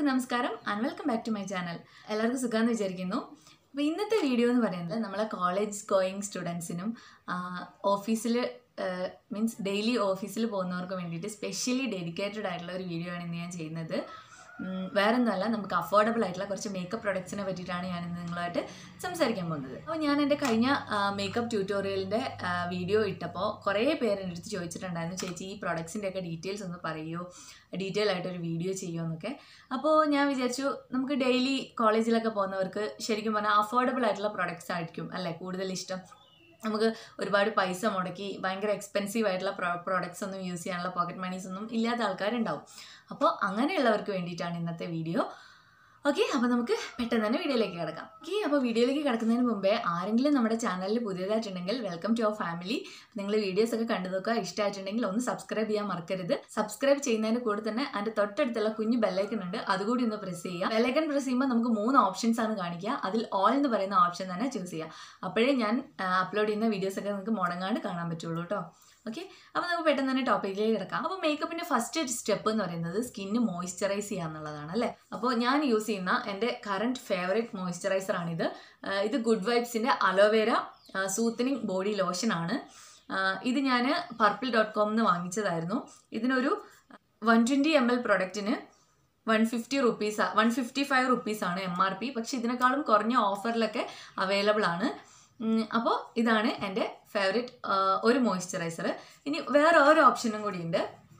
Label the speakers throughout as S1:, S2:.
S1: എല്ലാവർക്കും നമസ്കാരം and welcome back to my channel എല്ലാവർക്കും സുഖമെന്ന് വിചാരിക്കുന്നു അപ്പോൾ ഇന്നത്തെ വീഡിയോ എന്ന് പറയുന്നത് നമ്മളെ കോളേജ് ഗോയിങ് സ്റ്റുഡൻസിനും ഓഫീസിൽ മീൻസ് ഡെയിലി ഓഫീസിൽ പോകുന്നവർക്ക് വേണ്ടിയിട്ട് സ്പെഷ്യലി ഡെഡിക്കേറ്റഡ് ആയിട്ടുള്ള ഒരു വീഡിയോ ആണ് ഇന്ന് ഞാൻ ചെയ്യുന്നത് ഉം, വേറൊന്നുമല്ല നമുക്ക് അഫോർഡബിൾ ആയിട്ടുള്ള കുറച്ച് മേക്കപ്പ് പ്രൊഡക്ട്സിനെ പറ്റിയിട്ടാണ് ഞാൻ ഇന്ന് നിങ്ങളുമായിട്ട് സംസാരിക്കാൻ പോകുന്നത് അപ്പോൾ ഞാൻ എൻ്റെ കഴിഞ്ഞ മേക്കപ്പ് ട്യൂട്ടോറിയലിൻ്റെ വീഡിയോ ഇട്ടപ്പോൾ കുറേ പേര് എൻ്റെ അടുത്ത് ചോദിച്ചിട്ടുണ്ടായിരുന്നു ചേച്ചി ഈ പ്രൊഡക്ട്സിൻ്റെ ഒക്കെ ഡീറ്റെയിൽസ് ഒന്ന് പറയുമോ ഡീറ്റെയിൽ ആയിട്ടൊരു വീഡിയോ ചെയ്യുമോ എന്നൊക്കെ അപ്പോൾ ഞാൻ വിചാരിച്ചു നമുക്ക് ഡെയിലി കോളേജിലൊക്കെ പോകുന്നവർക്ക് ശരിക്കും പറഞ്ഞാൽ അഫോർഡബിൾ ആയിട്ടുള്ള പ്രൊഡക്ട്സ് ആയിരിക്കും അല്ലേ കൂടുതൽ ഇഷ്ടം നമുക്ക് ഒരുപാട് പൈസ മുടക്കി ഭയങ്കര എക്സ്പെൻസീവ് ആയിട്ടുള്ള പ്രോ പ്രോഡക്ട്സ് ഒന്നും യൂസ് ചെയ്യാനുള്ള പോക്കറ്റ് മണീസ് ഒന്നും ഇല്ലാത്ത ആൾക്കാരുണ്ടാവും അപ്പോൾ അങ്ങനെയുള്ളവർക്ക് വേണ്ടിയിട്ടാണ് ഇന്നത്തെ വീഡിയോ ഓക്കെ അപ്പോൾ നമുക്ക് പെട്ടെന്ന് തന്നെ വീഡിയോയിലേക്ക് കിടക്കാം ഓക്കെ അപ്പോൾ വീഡിയോയിലേക്ക് കിടക്കുന്നതിന് മുമ്പേ ആരെങ്കിലും നമ്മുടെ ചാനലിൽ പുതിയതായിട്ടുണ്ടെങ്കിൽ വെൽക്കം ടു അവർ ഫാമിലി നിങ്ങൾ വീഡിയോസ് ഒക്കെ കണ്ടു നോക്കുക ഇഷ്ടമായിട്ടുണ്ടെങ്കിൽ ഒന്ന് സബ്സ്ക്രൈബ് ചെയ്യാൻ മറക്കരുത് സബ്സ്ക്രൈബ് ചെയ്യുന്നതിന് കൂടെ തന്നെ അതിൻ്റെ തൊട്ടടുത്തുള്ള കുഞ്ഞു ബെല്ലൈക്കൺ ഉണ്ട് അതുകൂടി ഒന്ന് പ്രസ് ചെയ്യുക ബെല്ലൈക്കൺ പ്രസ് ചെയ്യുമ്പോൾ നമുക്ക് മൂന്ന് ഓപ്ഷൻസ് ആണ് കാണിക്കുക അതിൽ ഓൾ എന്ന് പറയുന്ന ഓപ്ഷൻ തന്നെ ചൂസ് ചെയ്യുക അപ്പോഴേ ഞാൻ അപ്ലോഡ് ചെയ്യുന്ന വീഡിയോസ് ഒക്കെ നിങ്ങൾക്ക് മുടങ്ങാണ്ട് കാണാൻ പറ്റുള്ളൂ കേട്ടോ ഓക്കെ അപ്പോൾ നമുക്ക് പെട്ടെന്ന് തന്നെ ടോപ്പിക്കിലേക്ക് കിടക്കാം അപ്പോൾ മേക്കപ്പിൻ്റെ ഫസ്റ്റ് സ്റ്റെപ്പ് എന്ന് പറയുന്നത് സ്കിന്ന് മോയ്സ്ചറൈസ് ചെയ്യുക എന്നുള്ളതാണ് അല്ലേ അപ്പോൾ ഞാൻ യൂസ് ചെയ്യുന്ന എൻ്റെ കറണ്ട് ഫേവറേറ്റ് മോയ്സ്ചറൈസർ ആണിത് ആ, ഇത് ഗുഡ് വൈബ്സിൻ്റെ അലോവേര സൂത്തനിങ് ബോഡി ലോഷനാണ് ഇത് ഞാൻ പർപ്പിൾ ഡോട്ട് കോം എന്ന് വാങ്ങിച്ചതായിരുന്നു ഇതിനൊരു വൺ ട്വൻറ്റി എം എൽ പ്രൊഡക്റ്റിന് one fifty rupees one fifty five റുപ്പീസാണ് എം ആർ പി പക്ഷെ ഇതിനേക്കാളും കുറഞ്ഞ ഓഫറിലൊക്കെ അവൈലബിൾ ആണ് അപ്പോൾ ഇതാണ് എൻ്റെ ഫേവറേറ്റ് ഒരു മോയ്സ്ചറൈസർ ഇനി വേറെ ഒരു ഓപ്ഷനും കൂടിയുണ്ട്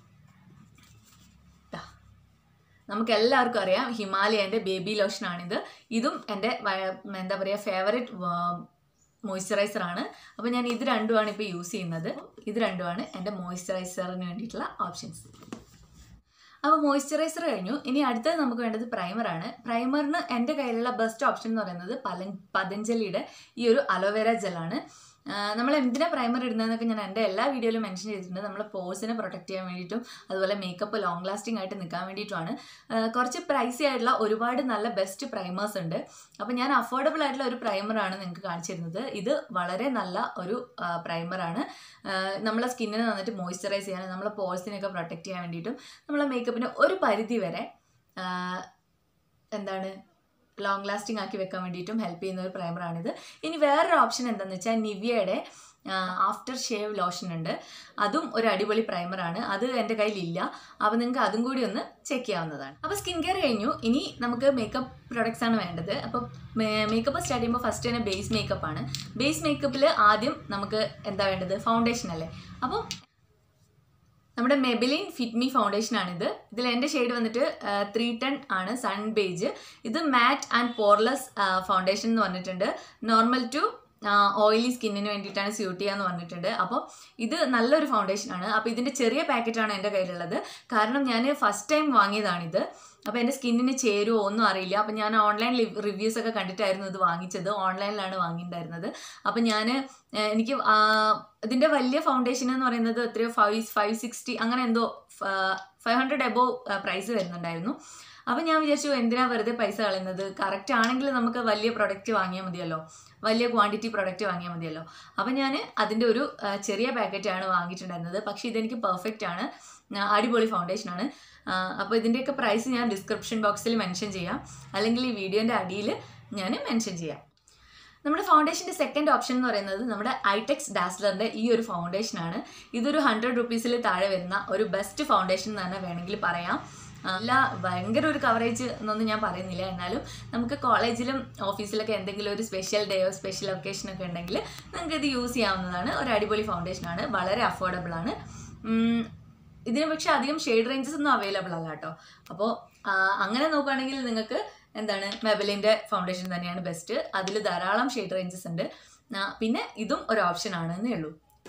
S1: ദാ. നമുക്ക് എല്ലാവർക്കും അറിയാം ഹിമാലയൻ്റെ ബേബി ലോഷനാണിത് ഇതും എൻ്റെ വ- എന്താ പറയുക ഫേവറേറ്റ് മോയ്സ്ചറൈസർ ആണ് അപ്പോൾ ഞാൻ ഇത് രണ്ടുമാണ് ഇപ്പോൾ യൂസ് ചെയ്യുന്നത് ഇത് രണ്ടുമാണ് എൻ്റെ മോയ്സ്ചറൈസറിന് വേണ്ടിയിട്ടുള്ള ഓപ്ഷൻസ് അപ്പോൾ മോയ്സ്ചറൈസർ കഴിഞ്ഞു ഇനി അടുത്തത് നമുക്ക് വേണ്ടത് പ്രൈമറാണ് പ്രൈമറിന് എൻ്റെ കയ്യിലുള്ള ബെസ്റ്റ് ഓപ്ഷൻ എന്ന് പറയുന്നത് പല പതഞ്ജലിയുടെ ഈ ഒരു അലോവേര ജെല്ലാണ് നമ്മൾ എന്തിനാ പ്രൈമർ ഇടുന്നതെന്നൊക്കെ ഞാൻ എൻ്റെ എല്ലാ വീഡിയോയിലും മെൻഷൻ ചെയ്തിട്ടുണ്ട് നമ്മൾ പോഴ്സിനെ പ്രൊട്ടക്ട് ചെയ്യാൻ വേണ്ടിയിട്ടും അതുപോലെ മേക്കപ്പ് ലോങ് ലാസ്റ്റിംഗ് ആയിട്ട് നിൽക്കാൻ വേണ്ടിയിട്ടുമാണ് ആ, കുറച്ച് പ്രൈസി ആയിട്ടുള്ള ഒരുപാട് നല്ല ബെസ്റ്റ് പ്രൈമേഴ്സ് ഉണ്ട് അപ്പോൾ ഞാൻ അഫോർഡബിൾ ആയിട്ടുള്ള ഒരു പ്രൈമറാണ് നിങ്ങൾക്ക് കാണിച്ചു തരുന്നത് ഇത് വളരെ നല്ല ഒരു പ്രൈമറാണ് നമ്മളെ സ്കിന്നിനെ നന്നായിട്ട് മോയ്സ്ചറൈസ് ചെയ്യാനും നമ്മളെ പോഴ്സിനെയൊക്കെ പ്രൊട്ടക്ട് ചെയ്യാൻ വേണ്ടിയിട്ടും നമ്മളെ മേക്കപ്പിന് ഒരു പരിധി വരെ ആ, എന്താണ് ലോങ് ലാസ്റ്റിംഗ് ആക്കി വെക്കാൻ വേണ്ടിയിട്ടും ഹെൽപ്പ് ചെയ്യുന്ന ഒരു പ്രൈമറാണിത് ഇനി വേറൊരു ഓപ്ഷൻ എന്താണെന്ന് വെച്ചാൽ നിവിയയുടെ ആഫ്റ്റർ ഷേവ് ലോഷൻ ഉണ്ട് അതും ഒരു അടിപൊളി പ്രൈമറാണ് അത് എൻ്റെ കയ്യിലില്ല അപ്പോൾ നിങ്ങൾക്ക് അതും കൂടി ഒന്ന് ചെക്ക് ചെയ്യാവുന്നതാണ് അപ്പോൾ സ്കിൻ കെയർ കഴിഞ്ഞു ഇനി നമുക്ക് മേക്കപ്പ് പ്രൊഡക്ട്സ് ആണ് വേണ്ടത് അപ്പോൾ മേക്കപ്പ് സ്റ്റാർട്ട് ചെയ്യുമ്പോൾ ഫസ്റ്റ് തന്നെ ബേസ് മേക്കപ്പ് ആണ് ബേസ് മേക്കപ്പിൽ ആദ്യം നമുക്ക് എന്താ വേണ്ടത് ഫൗണ്ടേഷൻ അല്ലേ അപ്പോൾ നമ്മുടെ മെബിലിൻ ഫിറ്റ് മീ ഫൗണ്ടേഷൻ ആണിത് ഇതിൽ എൻ്റെ ഷെയ്ഡ് വന്നിട്ട് ത്രീ ടെൻ ആണ് സൺ ബേജ് ഇത് മാറ്റ് ആൻഡ് പോർലെസ് ഫൗണ്ടേഷൻ എന്ന് പറഞ്ഞിട്ടുണ്ട് നോർമൽ ടു ഓയിലി സ്കിന്നിന് വേണ്ടിയിട്ടാണ് സ്യൂട്ട് ചെയ്യാന്ന് പറഞ്ഞിട്ടുണ്ട് അപ്പോൾ ഇത് നല്ലൊരു ഫൗണ്ടേഷൻ ആണ് അപ്പോൾ ഇതിൻ്റെ ചെറിയ പാക്കറ്റാണ് എൻ്റെ കയ്യിലുള്ളത് കാരണം ഞാൻ ഫസ്റ്റ് ടൈം വാങ്ങിയതാണിത് അപ്പോൾ എൻ്റെ സ്കിന്നിന് ചേരുമോ ഒന്നും അറിയില്ല അപ്പോൾ ഞാൻ ഓൺലൈൻ റിവ്യൂസ് ഒക്കെ കണ്ടിട്ടായിരുന്നു ഇത് വാങ്ങിച്ചത് ഓൺലൈനിലാണ് വാങ്ങിയിട്ടുണ്ടായിരുന്നത് അപ്പോൾ ഞാൻ എനിക്ക് ആ, ഇതിൻ്റെ വലിയ ഫൗണ്ടേഷൻ എന്ന് പറയുന്നത് എത്രയോ ഫൈവ് ഫൈവ് സിക്സ്റ്റി അങ്ങനെ എന്തോ ഫൈവ് ഹൺഡ്രഡ് എബോ പ്രൈസ് വരുന്നുണ്ടായിരുന്നു അപ്പം ഞാൻ വിചാരിച്ചു എന്തിനാ വെറുതെ പൈസ കളയുന്നത് കറക്റ്റ് ആണെങ്കിൽ നമുക്ക് വലിയ പ്രൊഡക്റ്റ് വാങ്ങിയാൽ മതിയല്ലോ വലിയ ക്വാണ്ടിറ്റി പ്രൊഡക്റ്റ് വാങ്ങിയാൽ മതിയല്ലോ അപ്പം ഞാൻ അതിൻ്റെ ഒരു ആ, ചെറിയ പാക്കറ്റാണ് വാങ്ങിയിട്ടുണ്ടായിരുന്നത് പക്ഷേ ഇതെനിക്ക് പെർഫെക്റ്റ് ആണ് ആ, അടിപൊളി ഫൗണ്ടേഷൻ ആണ് അപ്പോൾ ഇതിൻ്റെയൊക്കെ പ്രൈസ് ഞാൻ ഡിസ്ക്രിപ്ഷൻ ബോക്സിൽ മെൻഷൻ ചെയ്യാം അല്ലെങ്കിൽ ഈ വീഡിയോൻ്റെ അടിയിൽ ഞാൻ മെൻഷൻ ചെയ്യാം നമ്മുടെ ഫൗണ്ടേഷൻ്റെ സെക്കൻഡ് ഓപ്ഷൻ എന്ന് പറയുന്നത് നമ്മുടെ ഐടെക്സ് ഡാസ്ലറിൻ്റെ ഈ ഒരു ഫൗണ്ടേഷനാണ് ഇതൊരു ഹൺഡ്രഡ് റുപ്പീസിൽ താഴെ വരുന്ന ഒരു ബെസ്റ്റ് ഫൗണ്ടേഷൻ എന്ന് തന്നെ വേണമെങ്കിൽ പറയാം അല്ല ഭയങ്കര ഒരു കവറേജ് എന്നൊന്നും ഞാൻ പറയുന്നില്ല എന്നാലും നമുക്ക് കോളേജിലും ഓഫീസിലൊക്കെ എന്തെങ്കിലും ഒരു സ്പെഷ്യൽ ഡേയോ സ്പെഷ്യൽ ഒക്കേഷനൊക്കെ ഉണ്ടെങ്കിൽ നിങ്ങൾക്ക് ഇത് യൂസ് ചെയ്യാവുന്നതാണ് ഒരു അടിപൊളി ഫൗണ്ടേഷനാണ് വളരെ അഫോർഡബിൾ ആണ് ഉം, ഇതിന് പക്ഷെ അധികം ഷെയ്ഡ് റേഞ്ചസ് ഒന്നും അവൈലബിൾ അല്ല കേട്ടോ അപ്പോൾ അങ്ങനെ നോക്കുകയാണെങ്കിൽ നിങ്ങൾക്ക് എന്താണ് മെബലിൻ്റെ ഫൗണ്ടേഷൻ തന്നെയാണ് ബെസ്റ്റ് അതിൽ ധാരാളം ഷെയ്ഡ് റേഞ്ചസ് ഉണ്ട് ആ, പിന്നെ ഇതും ഒരു ഓപ്ഷൻ ആണെന്നേ ഉള്ളൂ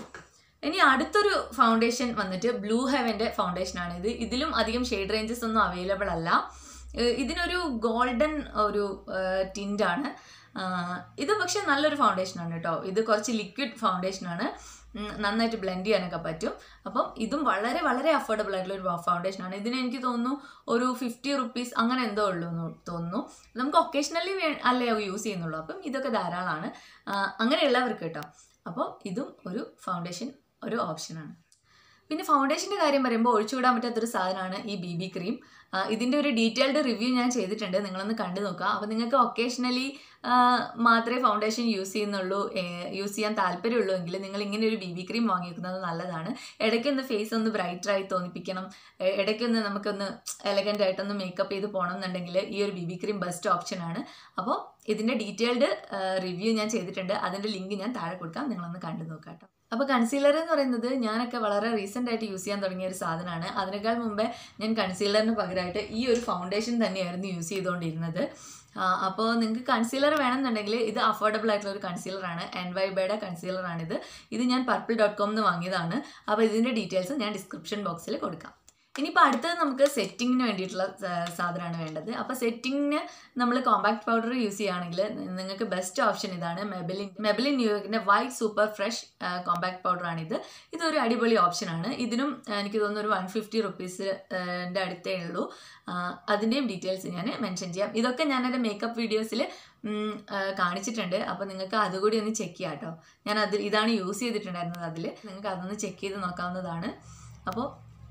S1: ഇനി അടുത്തൊരു ഫൗണ്ടേഷൻ വന്നിട്ട് ബ്ലൂ ഹെവൻ്റെ ഫൗണ്ടേഷൻ ആണ് ഇത് ഇതിലും അധികം ഷെയ്ഡ് റേഞ്ചസ് ഒന്നും അവൈലബിൾ അല്ല ഏഹ് ഇതിനൊരു ഗോൾഡൻ ഒരു ടിൻ്റ് ആണ് ആഹ് ഇത് പക്ഷേ നല്ലൊരു ഫൗണ്ടേഷൻ ആണ് കേട്ടോ ഇത് കുറച്ച് ലിക്വിഡ് ഫൗണ്ടേഷൻ ആണ് ഉം, നന്നായിട്ട് ബ്ലെൻഡ് ചെയ്യാനൊക്കെ പറ്റും അപ്പം ഇതും വളരെ വളരെ അഫോർഡബിൾ ആയിട്ടുള്ള ഒരു ഫൗണ്ടേഷൻ ആണ് ഇതിന് എനിക്ക് തോന്നുന്നു ഒരു ഫിഫ്റ്റി റുപ്പീസ് അങ്ങനെ എന്തോ ഉള്ളൂ എന്ന് തോന്നുന്നു നമുക്ക് ഒക്കേഷണലി അല്ലേ യൂസ് ചെയ്യുന്നുള്ളൂ അപ്പം ഇതൊക്കെ ധാരാളമാണ് ആഹ് അങ്ങനെയുള്ളവർക്ക് കേട്ടോ അപ്പോൾ ഇതും ഒരു ഫൗണ്ടേഷൻ ഒരു ഓപ്ഷനാണ് പിന്നെ ഫൗണ്ടേഷൻ്റെ കാര്യം പറയുമ്പോൾ ഒഴിച്ചുവിടാൻ പറ്റാത്തൊരു സാധനമാണ് ഈ ബി ബി ക്രീം ഇതിൻ്റെ ഒരു ഡീറ്റെയിൽഡ് റിവ്യൂ ഞാൻ ചെയ്തിട്ടുണ്ട് നിങ്ങളൊന്ന് കണ്ടു നോക്കുക അപ്പോൾ നിങ്ങൾക്ക് ഒക്കേഷണലി മാത്രമേ ഫൗണ്ടേഷൻ യൂസ് ചെയ്യുന്നുള്ളൂ യൂസ് ചെയ്യാൻ താല്പര്യമുള്ളൂ എങ്കിൽ നിങ്ങൾ ഇങ്ങനെ ഒരു ബി ബി ക്രീം വാങ്ങി വെക്കുന്നത് നല്ലതാണ് ഇടയ്ക്കൊന്ന് ഫേസ് ഒന്ന് ബ്രൈറ്ററായി തോന്നിപ്പിക്കണം എ- ഇടയ്ക്കൊന്ന് നമുക്കൊന്ന് എലഗൻ്റ് ആയിട്ടൊന്ന് മേക്കപ്പ് ചെയ്ത് പോകണം എന്നുണ്ടെങ്കിൽ ഈ ഒരു ബി ബി ക്രീം ബെസ്റ്റ് ഓപ്ഷനാണ് അപ്പോൾ ഇതിൻ്റെ ഡീറ്റെയിൽഡ് റിവ്യൂ ഞാൻ ചെയ്തിട്ടുണ്ട് അതിൻ്റെ ലിങ്ക് ഞാൻ താഴെ കൊടുക്കാം നിങ്ങളൊന്ന് കണ്ടു നോക്കാം കേട്ടോ അപ്പോൾ കൺസീലർ എന്ന് പറയുന്നത് ഞാനൊക്കെ വളരെ റീസെൻ്റ് ആയിട്ട് യൂസ് ചെയ്യാൻ തുടങ്ങിയ ഒരു സാധനമാണ് അതിനേക്കാൾ മുമ്പേ ഞാൻ കൺസീലറിന് പകരമായിട്ട് ഈ ഒരു ഫൗണ്ടേഷൻ തന്നെയായിരുന്നു യൂസ് ചെയ്തുകൊണ്ടിരുന്നത് അപ്പോൾ നിങ്ങൾക്ക് കൺസീലർ വേണമെന്നുണ്ടെങ്കിൽ ഇത് അഫോർഡബിൾ ആയിട്ടുള്ള ഒരു കൺസീലറാണ് എൻ വൈബയുടെ കൺസീലറാണിത് ഇത് ഞാൻ പർപ്പിൾ ഡോട്ട് കോം എന്ന് വാങ്ങിയതാണ് അപ്പോൾ ഇതിൻ്റെ ഡീറ്റെയിൽസ് ഞാൻ ഡിസ്ക്രിപ്ഷൻ ബോക്സിൽ കൊടുക്കാം ഇനിയിപ്പോൾ അടുത്തത് നമുക്ക് സെറ്റിങ്ങിന് വേണ്ടിയിട്ടുള്ള സാ- സാധനമാണ് വേണ്ടത് അപ്പോൾ സെറ്റിങ്ങിന് നമ്മൾ കോമ്പാക്ട് പൗഡർ യൂസ് ചെയ്യുകയാണെങ്കിൽ നിങ്ങൾക്ക് ബെസ്റ്റ് ഓപ്ഷൻ ഇതാണ് മെബലിൻ മെബലിൻ ന്യൂയോർക്കിൻ്റെ വൈറ്റ് സൂപ്പർ ഫ്രഷ് കോമ്പാക്ട് പൗഡറാണിത് ഇതൊരു അടിപൊളി ഓപ്ഷനാണ് ഇതിനും ആ, എനിക്ക് തോന്നുന്നു ഒരു വൺ ഫിഫ്റ്റി റുപ്പീസിൻ്റെ അടുത്തേ ഉള്ളൂ ആ, അതിൻ്റെയും ഡീറ്റെയിൽസ് ഞാൻ മെൻഷൻ ചെയ്യാം ഇതൊക്കെ ഞാൻ എൻ്റെ മേക്കപ്പ് വീഡിയോസിൽ കാണിച്ചിട്ടുണ്ട് അപ്പോൾ നിങ്ങൾക്ക് അതുകൂടി ഒന്ന് ചെക്ക് ചെയ്യാം കേട്ടോ ഞാൻ അതിൽ ഇതാണ് യൂസ് ചെയ്തിട്ടുണ്ടായിരുന്നത് അതിൽ നിങ്ങൾക്ക് അതൊന്ന് ചെക്ക് ചെയ്ത് നോക്കാവുന്നതാണ് അപ്പോൾ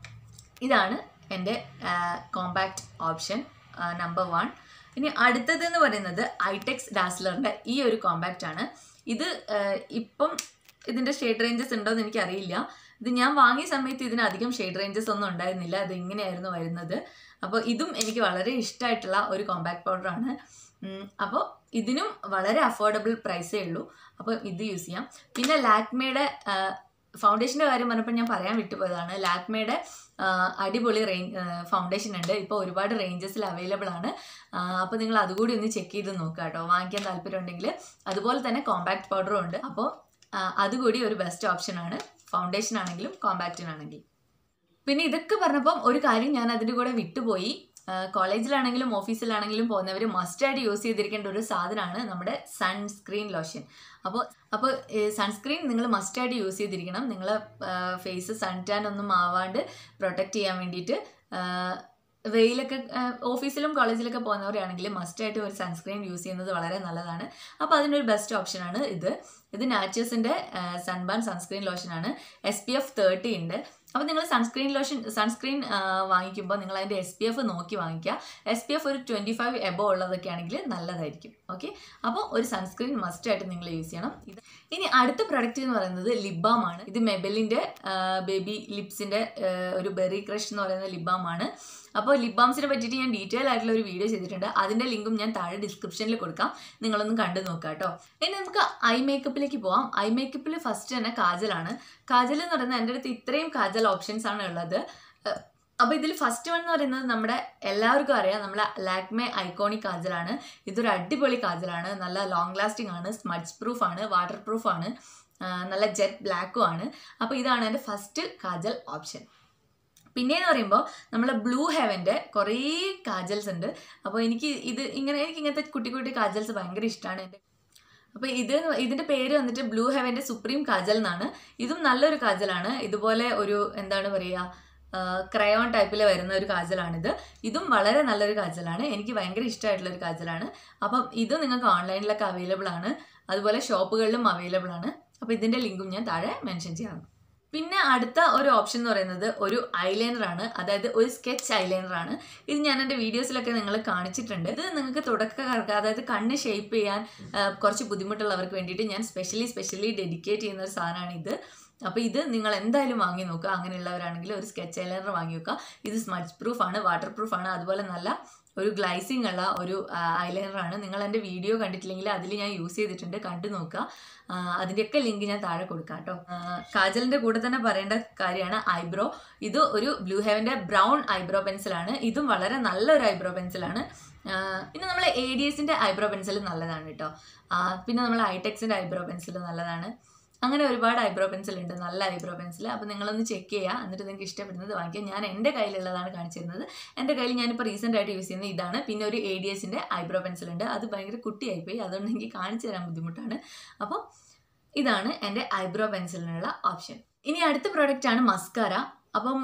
S1: ഇതാണ് എൻ്റെ കോമ്പാക്റ്റ് ഓപ്ഷൻ നമ്പർ വൺ ഇനി അടുത്തത് എന്ന് പറയുന്നത് ഐടെക്സ് ഡാസ്ലറിൻ്റെ ഈ ഒരു കോമ്പാക്റ്റ് ആണ് ഇത് ആ, ഇപ്പം ഇതിൻ്റെ ഷെയ്ഡ് റേഞ്ചസ് ഉണ്ടോ എന്ന് എനിക്കറിയില്ല ഇത് ഞാൻ വാങ്ങിയ സമയത്ത് ഇതിന് അധികം ഷെയ്ഡ് റേഞ്ചസ് ഒന്നും ഉണ്ടായിരുന്നില്ല അത് ഇങ്ങനെയായിരുന്നു വരുന്നത് അപ്പോൾ ഇതും എനിക്ക് വളരെ ഇഷ്ടമായിട്ടുള്ള ഒരു കോമ്പാക്ട് പൗഡറാണ് അപ്പോൾ ഇതിനും വളരെ അഫോർഡബിൾ പ്രൈസേ ഉള്ളൂ അപ്പോൾ ഇത് യൂസ് ചെയ്യാം പിന്നെ ലാക്മയുടെ ഫൗണ്ടേഷൻ്റെ കാര്യം പറഞ്ഞപ്പോൾ ഞാൻ പറയാൻ വിട്ടുപോയതാണ് ലാക്മയുടെ അടിപൊളി റേഞ്ച് ഫൗണ്ടേഷൻ ഉണ്ട് ഇപ്പോൾ ഒരുപാട് റേഞ്ചസിൽ അവൈലബിൾ ആണ് അപ്പോൾ നിങ്ങൾ അതുകൂടി ഒന്ന് ചെക്ക് ചെയ്ത് നോക്കുക കേട്ടോ വാങ്ങിക്കാൻ താല്പര്യം ഉണ്ടെങ്കിൽ അതുപോലെ തന്നെ കോമ്പാക്ട് പൗഡറും ഉണ്ട് അപ്പോൾ അതുകൂടി ഒരു ബെസ്റ്റ് ഓപ്ഷനാണ് ഫൗണ്ടേഷൻ ആണെങ്കിലും കോമ്പാക്റ്റിനാണെങ്കിലും പിന്നെ ഇതൊക്കെ പറഞ്ഞപ്പം ഒരു കാര്യം ഞാൻ അതിൻ്റെ കൂടെ വിട്ടുപോയി കോളേജിലാണെങ്കിലും ഓഫീസിലാണെങ്കിലും പോകുന്നവർ മസ്റ്റായിട്ട് യൂസ് ചെയ്തിരിക്കേണ്ട ഒരു സാധനമാണ് നമ്മുടെ സൺസ്ക്രീൻ ലോഷൻ അപ്പോൾ അപ്പോൾ സൺസ്ക്രീൻ നിങ്ങൾ മസ്റ്റായിട്ട് യൂസ് ചെയ്തിരിക്കണം നിങ്ങൾ ഫേസ് സൺ ടാൻ ഒന്നും ആവാണ്ട് പ്രൊട്ടക്റ്റ് ചെയ്യാൻ വേണ്ടിയിട്ട് ആ, വെയിലൊക്കെ ആ, ഓഫീസിലും കോളേജിലൊക്കെ പോകുന്നവരാണെങ്കിൽ മസ്റ്റായിട്ട് ഒരു സൺസ്ക്രീൻ യൂസ് ചെയ്യുന്നത് വളരെ നല്ലതാണ് അപ്പോൾ അതിനൊരു ബെസ്റ്റ് ഓപ്ഷനാണ് ഇത് ഇത് നാച്ചേഴ്സിൻ്റെ സൺബാൻ സൺസ്ക്രീൻ ലോഷനാണ് എസ് പി എഫ് തേർട്ടി ഉണ്ട് അപ്പോൾ നിങ്ങൾ സൺസ്ക്രീൻ ലോഷൻ സൺസ്ക്രീൻ വാങ്ങിക്കുമ്പോൾ നിങ്ങൾ അതിൻ്റെ എസ് പി എഫ് നോക്കി വാങ്ങിക്കുക എസ് പി എഫ് ഒരു ട്വൻറ്റി ഫൈവ് എബോ ഉള്ളതൊക്കെ ആണെങ്കിൽ നല്ലതായിരിക്കും ഓക്കെ അപ്പോൾ ഒരു സൺസ്ക്രീൻ മസ്റ്റായിട്ട് നിങ്ങൾ യൂസ് ചെയ്യണം ഇത് ഇനി അടുത്ത പ്രൊഡക്റ്റ് എന്ന് പറയുന്നത് ലിബാം ആണ് ഇത് മെബലിൻ്റെ ബേബി ലിപ്സിൻ്റെ ഒരു ബെറി ക്രഷ് എന്ന് പറയുന്ന ലിബാം ആണ് അപ്പോൾ ലിപ് ബാംസിനെ പറ്റിയിട്ട് ഞാൻ ഡീറ്റെയിൽ ആയിട്ടുള്ള ഒരു വീഡിയോ ചെയ്തിട്ടുണ്ട് അതിൻ്റെ ലിങ്കും ഞാൻ താഴെ ഡിസ്ക്രിപ്ഷനിൽ കൊടുക്കാം നിങ്ങളൊന്ന് കണ്ടു നോക്കുക കേട്ടോ ഇനി നമുക്ക് ഐ മേക്കപ്പിലേക്ക് പോവാം ഐ മേക്കപ്പിൽ ഫസ്റ്റ് തന്നെ കാജലാണ് കാജൽ എന്ന് പറയുന്നത് എൻ്റെ അടുത്ത് ഇത്രയും കാജൽ ഓപ്ഷൻസ് ആണ് ഉള്ളത് ഏഹ് അപ്പോൾ ഇതിൽ ഫസ്റ്റ് വൺ എന്ന് പറയുന്നത് നമ്മുടെ എല്ലാവർക്കും അറിയാം നമ്മളെ ലാക്മേ ഐക്കോണിക് കാജലാണ് ഇതൊരു അടിപൊളി കാജലാണ് നല്ല ലോങ് ലാസ്റ്റിംഗ് ആണ് സ്മഡ്സ് പ്രൂഫ് ആണ് വാട്ടർ പ്രൂഫ് ആണ് ആ, നല്ല ജെറ്റ് ബ്ലാക്കും ആണ് അപ്പോൾ ഇതാണ് എൻ്റെ ഫസ്റ്റ് കാജൽ ഓപ്ഷൻ പിന്നെയെന്ന് പറയുമ്പോൾ നമ്മൾ ബ്ലൂ ഹെവൻ്റെ കുറേ കാജൽസ് ഉണ്ട് അപ്പോൾ എനിക്ക് ഇത് ഇങ്ങനെ എനിക്ക് ഇങ്ങനത്തെ കുട്ടി കുട്ടി കാജൽസ് ഭയങ്കര ഇഷ്ടമാണ് എൻ്റെ അപ്പോൾ ഇത് ഇതിൻ്റെ പേര് വന്നിട്ട് ബ്ലൂ ഹെവൻ്റെ സുപ്രീം കാജൽ എന്നാണ് ഇതും നല്ലൊരു കാജലാണ് ഇതുപോലെ ഒരു എന്താണ് പറയുക ക്രയോൺ ടൈപ്പിൽ വരുന്ന ഒരു കാജലാണിത് ഇതും വളരെ നല്ലൊരു കാജലാണ് എനിക്ക് ഭയങ്കര ഇഷ്ടമായിട്ടുള്ള ഒരു കാജലാണ് അപ്പം ഇതും നിങ്ങൾക്ക് ഓൺലൈനിലൊക്കെ അവൈലബിൾ ആണ് അതുപോലെ ഷോപ്പുകളിലും അവൈലബിൾ ആണ് അപ്പോൾ ഇതിൻ്റെ ലിങ്കും ഞാൻ താഴെ മെൻഷൻ ചെയ്യാം പിന്നെ അടുത്ത ഒരു ഓപ്ഷൻ എന്ന് പറയുന്നത് ഒരു ഐലൈനർ ആണ് അതായത് ഒരു സ്കെച്ച് ഐലൈനർ ആണ് ഇത് ഞാൻ എൻ്റെ വീഡിയോസിലൊക്കെ നിങ്ങൾ കാണിച്ചിട്ടുണ്ട് ഇത് നിങ്ങൾക്ക് തുടക്കക്കാർക്ക് അതായത് കണ്ണ് ഷേപ്പ് ചെയ്യാൻ ആ, കുറച്ച് ബുദ്ധിമുട്ടുള്ളവർക്ക് വേണ്ടിയിട്ട് ഞാൻ സ്പെഷ്യലി സ്പെഷ്യലി ഡെഡിക്കേറ്റ് ചെയ്യുന്ന ഒരു സാധനമാണ് ഇത് അപ്പോൾ ഇത് നിങ്ങൾ എന്തായാലും വാങ്ങി നോക്കുക അങ്ങനെയുള്ളവരാണെങ്കിൽ ഒരു സ്കെച്ച് ഐലൈനർ വാങ്ങി വെക്കുക ഇത് സ്മഡ്ജ് പ്രൂഫ് ആണ് വാട്ടർ പ്രൂഫ് ആണ് അതുപോലെ നല്ല ഒരു ഗ്ലൈസിങ് ഉള്ള ഒരു ഐലൈനർ ആണ് നിങ്ങൾ എൻ്റെ വീഡിയോ കണ്ടിട്ടില്ലെങ്കിൽ അതിൽ ഞാൻ യൂസ് ചെയ്തിട്ടുണ്ട് കണ്ടു നോക്കുക ആ, അതിൻ്റെയൊക്കെ ലിങ്ക് ഞാൻ താഴെ കൊടുക്കാം കേട്ടോ കാജലിൻ്റെ കൂടെ തന്നെ പറയേണ്ട കാര്യമാണ് ഐബ്രോ ഇത് ഒരു ബ്ലൂ ഹെവൻ്റെ ബ്രൗൺ ഐബ്രോ പെൻസിലാണ് ഇതും വളരെ നല്ലൊരു ഐബ്രോ പെൻസിലാണ് പിന്നെ നമ്മൾ എ ഡി എസിൻ്റെ ഐബ്രോ പെൻസിൽ നല്ലതാണ് കേട്ടോ ആ, പിന്നെ നമ്മൾ ഐടെക്സിൻ്റെ ഐബ്രോ പെൻസിൽ നല്ലതാണ് അങ്ങനെ ഒരുപാട് ഐബ്രോ പെൻസിൽ ഉണ്ട് നല്ല ഐബ്രോ പെൻസിൽ അപ്പോൾ നിങ്ങളൊന്ന് ചെക്ക് ചെയ്യുക എന്നിട്ട് നിങ്ങൾക്ക് ഇഷ്ടപ്പെടുന്നത് വാങ്ങിക്കുക ഞാൻ എൻ്റെ കയ്യിലുള്ളതാണ് കാണിച്ചിരുന്നത് എൻ്റെ കയ്യിൽ ഞാനിപ്പോൾ റീസെൻ്റ് ആയിട്ട് യൂസ് ചെയ്യുന്നത് ഇതാണ് പിന്നെ ഒരു എ ഡി എസിൻ്റെ ഐബ്രോ പെൻസിൽ ഉണ്ട് അത് ഭയങ്കര കുട്ടിയായിപ്പോയി അതുകൊണ്ട് എനിക്ക് കാണിച്ചു തരാൻ ബുദ്ധിമുട്ടാണ് അപ്പോൾ ഇതാണ് എൻ്റെ ഐബ്രോ പെൻസിലിനുള്ള ഓപ്ഷൻ ഇനി അടുത്ത പ്രോഡക്റ്റ് ആണ് മസ്കാര അപ്പം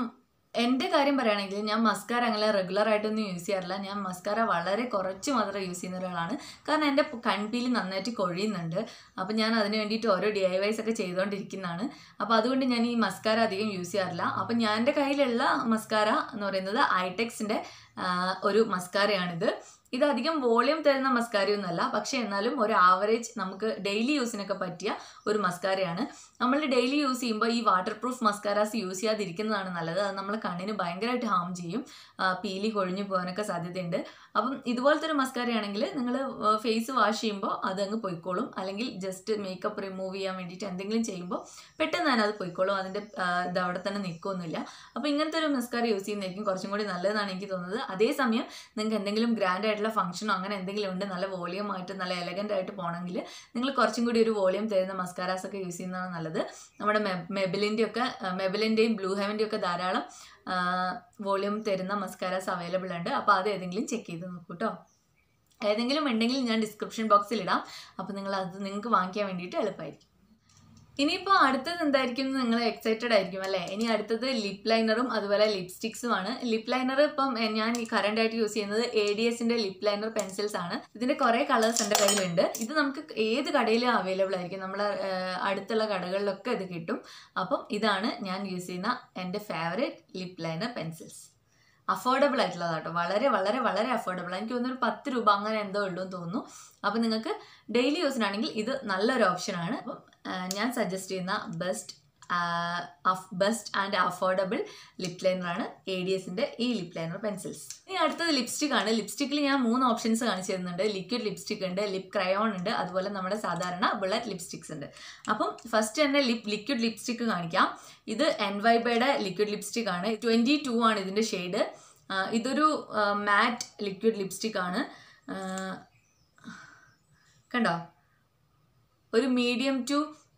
S1: എൻ്റെ കാര്യം പറയുകയാണെങ്കിൽ ഞാൻ മസ്കാര അങ്ങനെ റെഗുലർ ആയിട്ടൊന്നും യൂസ് ചെയ്യാറില്ല ഞാൻ മസ്കാര വളരെ കുറച്ച് മാത്രം യൂസ് ചെയ്യുന്ന ഒരാളാണ് കാരണം എൻ്റെ കൺപീൽ നന്നായിട്ട് കൊഴിയുന്നുണ്ട് അപ്പോൾ ഞാൻ അതിന് വേണ്ടിയിട്ട് ഓരോ ഡി ഐ വൈസ് ഒക്കെ ചെയ്തുകൊണ്ടിരിക്കുന്നതാണ് അപ്പോൾ അതുകൊണ്ട് ഞാൻ ഈ മസ്കാര അധികം യൂസ് ചെയ്യാറില്ല അപ്പോൾ ഞാൻ എൻ്റെ കയ്യിലുള്ള മസ്കാര എന്ന് പറയുന്നത് ഐടെക്സിൻ്റെ ഒരു മസ്കാരയാണിത് ഇത് അധികം വോളിയം തരുന്ന മസ്കാരയൊന്നുമല്ല പക്ഷേ എന്നാലും ഒരു ആവറേജ് നമുക്ക് ഡെയിലി യൂസിനൊക്കെ പറ്റിയ ഒരു മസ്കാരയാണ് നമ്മൾ ഡെയിലി യൂസ് ചെയ്യുമ്പോൾ ഈ വാട്ടർ പ്രൂഫ് മസ്കാരാസ് യൂസ് ചെയ്യാതിരിക്കുന്നതാണ് നല്ലത് അത് നമ്മളെ കണ്ണിന് ഭയങ്കരമായിട്ട് ഹാം ചെയ്യും ആ, പീലി കൊഴിഞ്ഞു പോകാനൊക്കെ സാധ്യതയുണ്ട് അപ്പം ഇതുപോലത്തെ ഒരു മസ്കാരയാണെങ്കിൽ നിങ്ങൾ ഫേസ് വാഷ് ചെയ്യുമ്പോൾ അതങ്ങ് പൊയ്ക്കോളും അല്ലെങ്കിൽ ജസ്റ്റ് മേക്കപ്പ് റിമൂവ് ചെയ്യാൻ വേണ്ടിയിട്ട് എന്തെങ്കിലും ചെയ്യുമ്പോൾ പെട്ടെന്ന് തന്നെ അത് പൊയ്ക്കോളും അതിൻ്റെ ആ, ഇത് അവിടെ തന്നെ നിൽക്കുകയൊന്നുമില്ല അപ്പോൾ ഇങ്ങനത്തെ ഒരു മസ്കാര യൂസ് ചെയ്യുന്നതായിരിക്കും കുറച്ചും കൂടി നല്ലതെന്നാണ് എനിക്ക് തോന്നുന്നത് അതേസമയം നിങ്ങൾക്ക് എന്തെങ്കിലും ഗ്രാൻഡ് ആയിട്ടുള്ള ഫംഗ്ഷനോ അങ്ങനെ എന്തെങ്കിലും ഉണ്ട് നല്ല വോളിയം ആയിട്ട് നല്ല എലഗൻ്റ് ആയിട്ട് പോകണമെങ്കിൽ നിങ്ങൾ കുറച്ചും കൂടി ഒരു വോളിയം തരുന്ന മസ്കാരാസ് ഒക്കെ യൂസ് ചെയ്യുന്നതാണ് നല്ലത് നമ്മുടെ മെബിലിൻ്റെ ഒക്കെ മെബിലിൻ്റെയും ബ്ലൂ ഹെവൻ്റെയും ഒക്കെ ധാരാളം വോളിയം തരുന്ന മസ്കാരാസ് അവൈലബിൾ ഉണ്ട് അപ്പോൾ അത് ഏതെങ്കിലും ചെക്ക് ചെയ്ത് നോക്കൂ കേട്ടോ ഏതെങ്കിലും ഉണ്ടെങ്കിൽ ഞാൻ ഡിസ്ക്രിപ്ഷൻ ബോക്സിൽ ഇടാം അപ്പോൾ നിങ്ങൾ അത് നിങ്ങൾക്ക് വാങ്ങിക്കാൻ വേണ്ടിയിട്ട് എളുപ്പമായിരിക്കും ഇനിയിപ്പോൾ അടുത്തത് എന്തായിരിക്കും എന്ന് നിങ്ങൾ എക്സൈറ്റഡ് ആയിരിക്കും അല്ലേ ഇനി അടുത്തത് ലിപ് ലൈനറും അതുപോലെ ലിപ്സ്റ്റിക്സുമാണ് ലിപ് ലൈനർ ഇപ്പം എ, ഞാൻ ഈ കറണ്ട് ആയിട്ട് യൂസ് ചെയ്യുന്നത് എ ഡി എസിന്റെ ലിപ് ലൈനർ പെൻസിൽസ് ആണ് ഇതിന്റെ കുറേ കളേഴ്സ് എൻ്റെ കയ്യിലുണ്ട് ഇത് നമുക്ക് ഏത് കടയിലും അവൈലബിൾ ആയിരിക്കും നമ്മളെ ആ, അടുത്തുള്ള കടകളിലൊക്കെ ഇത് കിട്ടും അപ്പം ഇതാണ് ഞാൻ യൂസ് ചെയ്യുന്ന എൻ്റെ favourite lip liner pencils affordable ആയിട്ടുള്ളതാണ് കേട്ടോ വളരെ വളരെ വളരെ അഫോർഡബിൾ എനിക്ക് തോന്നുന്നു ഒരു പത്ത് രൂപ അങ്ങനെ എന്തോ ഉള്ളൂ എന്ന് തോന്നുന്നു അപ്പം നിങ്ങൾക്ക് ഡെയിലി യൂസിനാണെങ്കിൽ ഇത് നല്ലൊരു ഓപ്ഷനാണ് അപ്പം ആ, ഞാൻ സജസ്റ്റ് ചെയ്യുന്ന best best and affordable lip ലൈനറാണ് എ ഡി എസിൻ്റെ ഈ ലിപ് ലൈനർ പെൻസിൽസ് ഇനി അടുത്തത് ലിപ്സ്റ്റിക് ആണ് ലിപ്സ്റ്റിക്കിൽ ഞാൻ മൂന്ന് ഓപ്ഷൻസ് കാണിച്ചു തരുന്നുണ്ട് ലിക്വിഡ് ലിപ്സ്റ്റിക് ഉണ്ട് ലിപ് ക്രയോൺ ഉണ്ട് അതുപോലെ നമ്മുടെ സാധാരണ ബുള്ളറ്റ് ലിപ്സ്റ്റിക്സ് ഉണ്ട് അപ്പം ഫസ്റ്റ് തന്നെ ലിപ് ലിക്വിഡ് ലിപ്സ്റ്റിക് കാണിക്കാം ഇത് എൻ വൈബയുടെ ലിക്വിഡ് ലിപ്സ്റ്റിക് ആണ് ട്വൻറ്റി ടു ആണ് ഇതിൻ്റെ ഷെയ്ഡ് ഇതൊരു മാറ്റ് ലിക്വിഡ് ലിപ്സ്റ്റിക് ആണ് ആ, കണ്ടോ ഒരു മീഡിയം ടു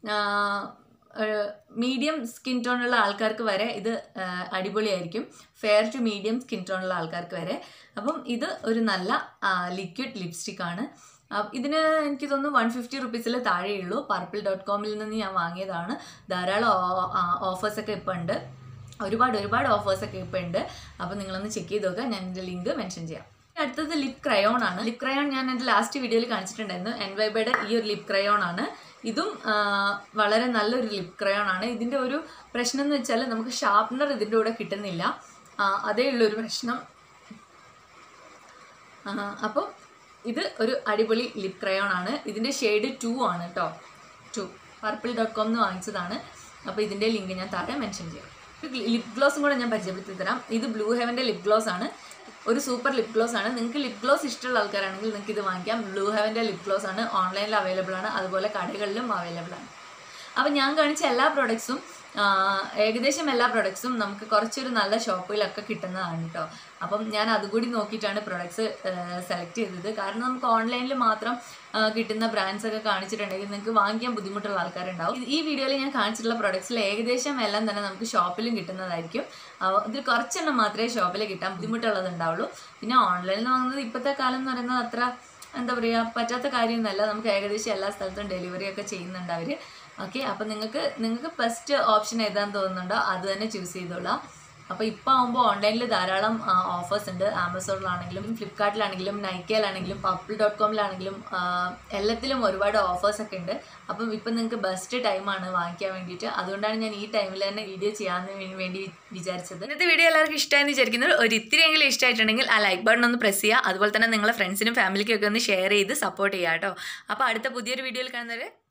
S1: മീഡിയം സ്കിൻ ടോണുള്ള ആൾക്കാർക്ക് വരെ ഇത് ആ, അടിപൊളിയായിരിക്കും ഫെയർ ടു മീഡിയം സ്കിൻ ടോണുള്ള ആൾക്കാർക്ക് വരെ അപ്പം ഇത് ഒരു നല്ല ലിക്വിഡ് ലിപ്സ്റ്റിക് ആണ് ആ, ഇതിന് എനിക്ക് തോന്നുന്നു വൺ ഫിഫ്റ്റി റുപ്പീസിൽ താഴെയുള്ളൂ പർപ്പിൾ ഡോട്ട് കോമിൽ നിന്ന് ഞാൻ വാങ്ങിയതാണ് ധാരാളം ഓഫേഴ്സൊക്കെ ഇപ്പോൾ ഉണ്ട് ഒരുപാട് ഒരുപാട് ഓഫേഴ്സൊക്കെ ഇപ്പോൾ ഉണ്ട് അപ്പോൾ നിങ്ങളൊന്ന് ചെക്ക് ചെയ്ത് നോക്കുക ഞാൻ ഇതിൻ്റെ ലിങ്ക് മെൻഷൻ ചെയ്യാം അടുത്തത് ലിപ് ക്രയോൺ ആണ് ലിപ് ക്രയോൺ ഞാൻ എൻ്റെ ലാസ്റ്റ് വീഡിയോയിൽ കാണിച്ചിട്ടുണ്ടായിരുന്നു എൻ വൈബയുടെ ഈ ഒരു ലിപ് ക്രയോൺ ആണ് ഇതും ആ, വളരെ നല്ലൊരു ലിപ് ക്രയോൺ ആണ് ഇതിൻ്റെ ഒരു പ്രശ്നം എന്ന് വെച്ചാൽ നമുക്ക് ഷാർപ്നർ ഇതിൻ്റെ കൂടെ കിട്ടുന്നില്ല ആ, അതേ ഉള്ളൊരു പ്രശ്നം അപ്പോൾ ഇത് ഒരു അടിപൊളി ലിപ് ക്രയോൺ ആണ് ഇതിൻ്റെ ഷെയ്ഡ് ടു ആണ് കേട്ടോ ടു പർപ്പിൾ ഡോട്ട് കോം എന്ന് വാങ്ങിച്ചതാണ് അപ്പോൾ ഇതിൻ്റെ ലിങ്ക് ഞാൻ താഴെ മെൻഷൻ ചെയ്യാം ലിപ് ഗ്ലോസും കൂടെ ഞാൻ പരിചയപ്പെടുത്തി തരാം ഇത് ബ്ലൂ ഹെവൻ്റെ ലിപ് ഗ്ലോസ് ആണ് ഒരു സൂപ്പർ ലിപ് ഗ്ലോസ് ആണ് നിങ്ങൾക്ക് ലിപ് ഗ്ലോസ് ഇഷ്ടമുള്ള ആൾക്കാരാണെങ്കിൽ നിങ്ങൾക്ക് ഇത് വാങ്ങിക്കാം ബ്ലൂ ഹെവൻ്റെ ലിപ് ഗ്ലോസ് ആണ് ഓൺലൈനിൽ അവൈലബിൾ ആണ് അതുപോലെ കടകളിലും അവൈലബിൾ ആണ് അപ്പം ഞാൻ കാണിച്ച എല്ലാ പ്രൊഡക്ട്സും ഏകദേശം എല്ലാ പ്രൊഡക്ട്സും നമുക്ക് കുറച്ചൊരു നല്ല ഷോപ്പിലൊക്കെ കിട്ടുന്നതാണ് കേട്ടോ അപ്പം ഞാൻ അതുകൂടി നോക്കിയിട്ടാണ് പ്രൊഡക്ട്സ് സെലക്ട് ചെയ്തത് കാരണം നമുക്ക് ഓൺലൈനിൽ മാത്രം ആ, കിട്ടുന്ന ബ്രാൻഡ്സ് ഒക്കെ കാണിച്ചിട്ടുണ്ടെങ്കിൽ നിങ്ങൾക്ക് വാങ്ങിക്കാൻ ബുദ്ധിമുട്ടുള്ള ആൾക്കാരുണ്ടാവും ഇത് ഈ വീഡിയോയിൽ ഞാൻ കാണിച്ചിട്ടുള്ള പ്രൊഡക്ട്സിൽ ഏകദേശം എല്ലാം തന്നെ നമുക്ക് ഷോപ്പിലും കിട്ടുന്നതായിരിക്കും അവ- ഇതിൽ കുറച്ചെണ്ണം മാത്രമേ ഷോപ്പിൽ കിട്ടാൻ ബുദ്ധിമുട്ടുള്ളത് ഉണ്ടാവുള്ളൂ പിന്നെ ഓൺലൈനിൽ നിന്ന് വാങ്ങുന്നത് ഇപ്പോഴത്തെ കാലം എന്ന് പറയുന്നത് അത്ര എന്താ പറയുക പറ്റാത്ത കാര്യമൊന്നുമല്ല നമുക്ക് ഏകദേശം എല്ലാ സ്ഥലത്തും ഡെലിവറി ഒക്കെ ചെയ്യുന്നുണ്ട് അവർ ഓക്കെ അപ്പം നിങ്ങൾക്ക് നിങ്ങൾക്ക് ബെസ്റ്റ് ഓപ്ഷൻ ഏതാന്ന് തോന്നുന്നുണ്ടോ അത് തന്നെ ചൂസ് ചെയ്തോളാം അപ്പോൾ ഇപ്പോൾ ആകുമ്പോൾ ഓൺലൈനിൽ ധാരാളം ഓഫേഴ്സ് ഉണ്ട് ആമസോണിലാണെങ്കിലും ഫ്ലിപ്കാർട്ടിലാണെങ്കിലും നൈക്കയിലാണെങ്കിലും പപ്പിൾ ഡോട്ട് കോമിലാണെങ്കിലും എല്ലാത്തിലും ഒരുപാട് ഓഫേഴ്സ് ഒക്കെ ഉണ്ട് അപ്പം ഇപ്പം നിങ്ങൾക്ക് ബെസ്റ്റ് ടൈമാണ് വാങ്ങിക്കാൻ വേണ്ടിയിട്ട് അതുകൊണ്ടാണ് ഞാൻ ഈ ടൈമിൽ തന്നെ വീഡിയോ ചെയ്യാമെന്ന് വേ- വേണ്ടി വിചാരിച്ചത് ഇന്നത്തെ വീഡിയോ എല്ലാവർക്കും ഇഷ്ടമായെന്ന് വിചാരിക്കുന്നത് ഒരു ഇത്തിരിയെങ്കിലും ഇഷ്ടമായിട്ടുണ്ടെങ്കിൽ ആ ലൈക്ക് ബട്ടൺ ഒന്ന് പ്രസ് ചെയ്യുക അതുപോലെ തന്നെ നിങ്ങളെ ഫ്രണ്ട്സിനും ഫാമിലിക്കും ഒക്കെ ഒന്ന് ഷെയർ ചെയ്ത് സപ്പോർട്ട് ചെയ്യുക കേട്ടോ അപ്പോൾ അടുത്ത പുതിയൊരു വീഡിയോയിൽ കാണുന്നവരെ